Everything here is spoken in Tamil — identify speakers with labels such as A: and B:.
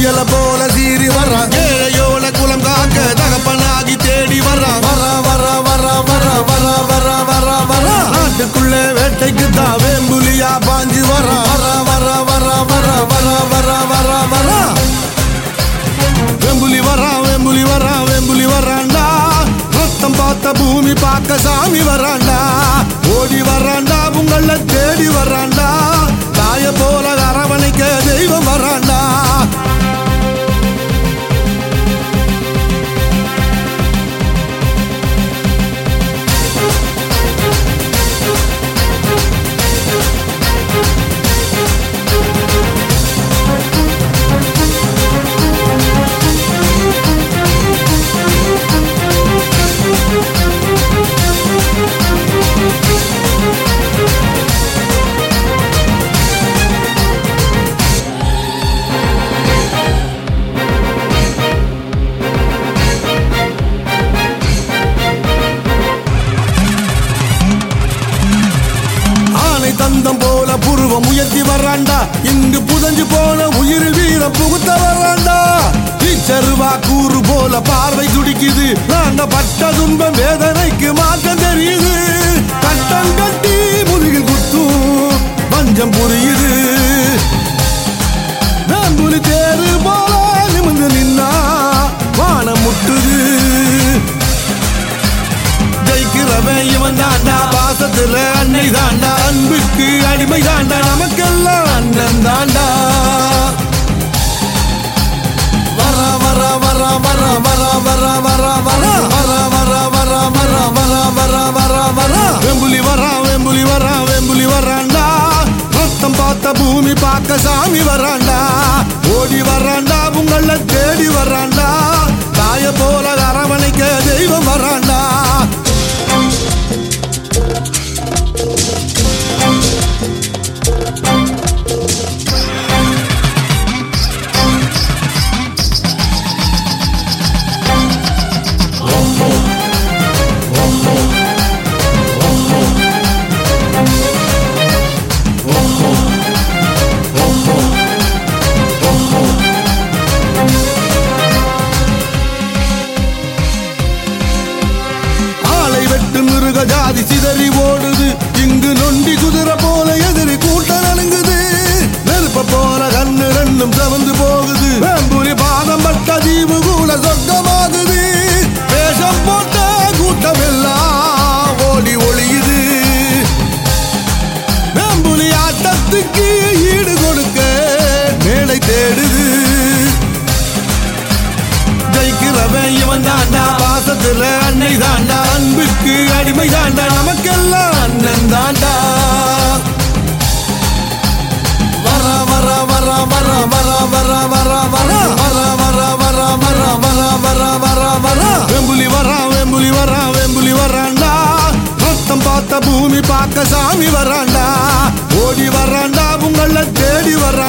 A: புயல போல சீறி வர்றான் ஏழையோட குலம் காக்க தகப்பனாகி தேடி வர்றான் வர வர வர வர வர வர வர வர நாட்டுக்குள்ள வேட்டைக்கு தான் வேம்புலியா பாஞ்சு வர்றான் வர வர வர வர வர வர வர வர வெம்புலி வரான் வெம்புலி வரான் வெம்புலி வரான்டா ரத்தம் பார்த்த பூமி பார்க்க சாமி வரான்டா ஓடி வரான்டா உங்கள தேடி வரான்டா தாய போல அரவணைக்க தெய்வம் வரான்டா ஆனை தந்தம் போல புருவம் உயர்த்தி வர்றான்டா இங்கு புதஞ்சு போன உயிரில் வீரம் புகுத்த வர்றான்டா இச்சருவா கூறு போல பார்வை துடிக்குது நாங்க பட்ட துன்பம் வேதனைக்கு மாற்றம் தெரியுது கட்டம் கட்டி முதுகில் குத்தும் பஞ்சம் புரியுது வேம்புலி தேரு போல நிமிந்து நின்னா வானம் முட்டுது ஜெயிக்கிறவன் இவன் தாண்டா பாசத்துல அன்னை தாண்டா அன்புக்கு அடிமை தாண்டா நமக்கெல்லாம் அண்ணன் தாண்டா வர வர வர வர வர வர வர வர வர வர வர வர வர வர வர வர வெம்புலி வரா வெம்புலி வரா வெம்புலி வரான்டா ரத்தம் பார்த்த பூமி பார்க்க சாமி வரான்டா ஓடி வரான்டா உங்கள தேடி வரான்டா தாய போல அரவணைக்க தெய்வம் வரான்டா ஆளை வெட்டு மிருக ஜாதி சிதறி ஓடுது இங்கு நொண்டி குதிரை போல எதிரி கூட்டம் நடுங்குது நெருப்ப போல கண்ணு ரெண்டும் செவந்து போகுது வேம்புலி பாதம் பட்ட தீவு கூட சொர்க்கமாகுது வேஷம் போட்ட கூட்டம் எல்லாம் ஓடி ஒளியுது வேம்புலி ஆட்டத்துக்கு ஈடு கொடுக்க மேடை தேடுது ஜெயிக்கிறவன் இவன் தாண்டா பாசத்துல அன்னை தாண்டா அன்புக்கு அடிமை தாண்டா நமக்கெல்லாம் அண்ணன் தாண்டா வர வர வர வர வர வர வர வர வர வர வர வர வர வர வர வர வெம்புலி வரா வெம்புலி வரா வெம்புலி வரான்டா ரத்தம் பார்த்த பூமி பார்க்க சாமி வரான்டா ஓடி வரான்டா உங்கள தேடி வர